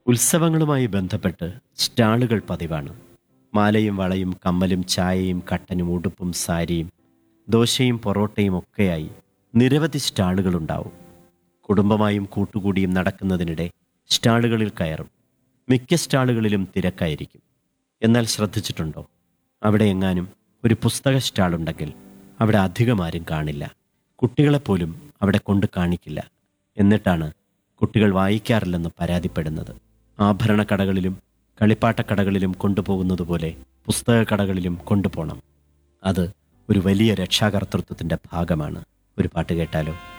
ഉത്സവങ്ങളുമായി ബന്ധപ്പെട്ട് സ്റ്റാളുകൾ പതിവാണ് മാലയും വളയും കമ്മലും ചായയും കട്ടനും ഉടുപ്പും സാരിയും ദോശയും പൊറോട്ടയും ഒക്കെയായി നിരവധി സ്റ്റാളുകളുണ്ടാവും കുടുംബമായും കൂട്ടുകൂടിയും നടക്കുന്നതിനിടെ സ്റ്റാളുകളിൽ കയറും മിക്ക സ്റ്റാളുകളിലും തിരക്കായിരിക്കും എന്നാൽ ശ്രദ്ധിച്ചിട്ടുണ്ടോ അവിടെ എങ്ങാനും ഒരു പുസ്തക സ്റ്റാളുണ്ടെങ്കിൽ അവിടെ അധികം ആരും കാണില്ല കുട്ടികളെപ്പോലും അവിടെ കൊണ്ട് കാണിക്കില്ല എന്നിട്ടാണ് കുട്ടികൾ വായിക്കാറില്ലെന്ന് പരാതിപ്പെടുന്നത് ആഭരണ കടകളിലും കളിപ്പാട്ടക്കടകളിലും കൊണ്ടുപോകുന്നത് പോലെ പുസ്തക കടകളിലും കൊണ്ടുപോകണം അത് ഒരു വലിയ രക്ഷാകർതൃത്വത്തിൻ്റെ ഭാഗമാണ് ഒരു പാട്ട് കേട്ടാലോ